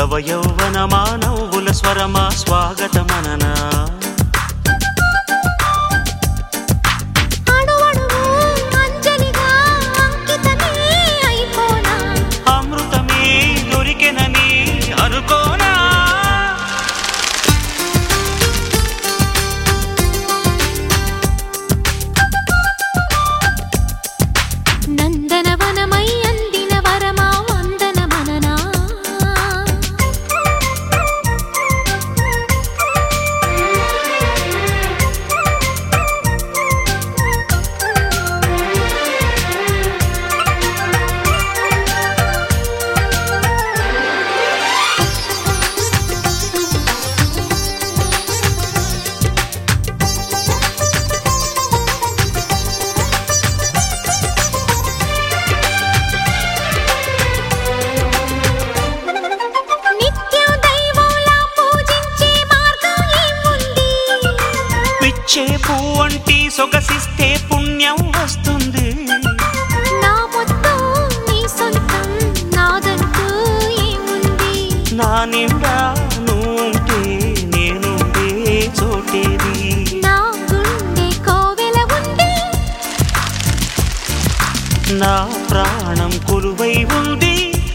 నవ యౌవన మానవుల స్వరమా స్వాగతమననా అణువణువు అంజలిగా అంకితమే అయిపోనా అమృతమే దొరికెనని అనుకోనా నందనవనమై అందిన వరమా వందనమననా నిత్యం దైవంలా పూజించే మార్గం ఏముంది పిచ్చే పువ్వంటి సొగసిస్తే పుణ్యం వస్తుంది నా మొత్తం నీ సొంతం నాదంటూ ఏముంది నా నిండా నువ్వుంటే నేనుండే చోటేది నా గుండె కోవెల ఉంది నా ప్రాణం కురువై ఉంది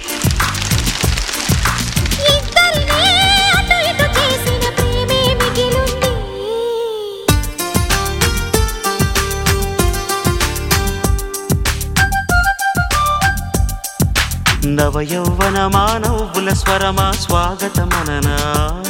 ఇద్దరినే అటు ఇటు చేసిన ప్రేమే మిగిలుంది నవ యౌవన మానవుల స్వరమా స్వాగతమననా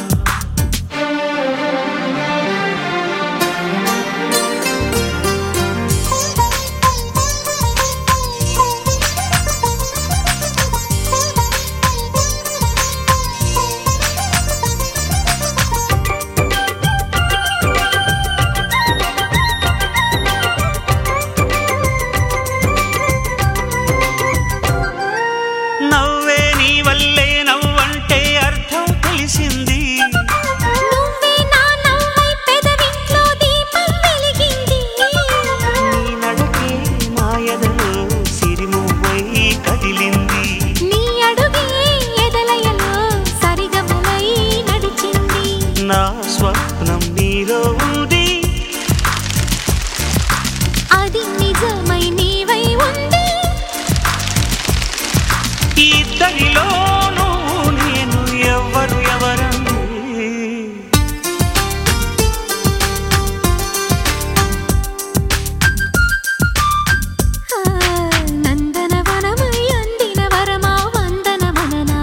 నవ్వే నీ వల్లే నవ్వంటే అర్థం తెలిసింది నువ్వే నా నవ్వై పెదవింట్లో దీపం వెలిగింది నీ నడకే మాయదలో సిరిమువ్వై కదిలింది నీ అడుగే ఎదలయలో సరిగమలై నడిచింది నా స్వప్నం నీలో ఉంది అది నిజమై నీవై ఉంది ఈ ఇద్దరిలో నువ్వు నేను ఎవ్వరు ఎవరండి ఆ, నందనవనమై అందిన వరమా వందనమననా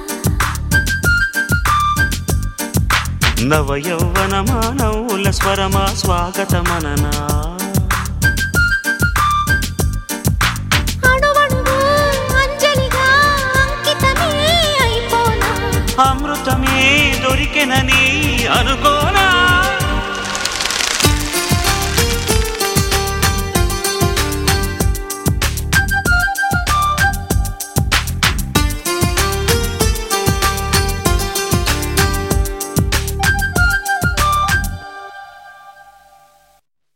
నవ యౌవన మానవుల స్వరమా స్వాగతమననా అణువణువు అంజలిగా అంకితమే అయిపోనా అమృతమే దొరికెనని అనుకోనా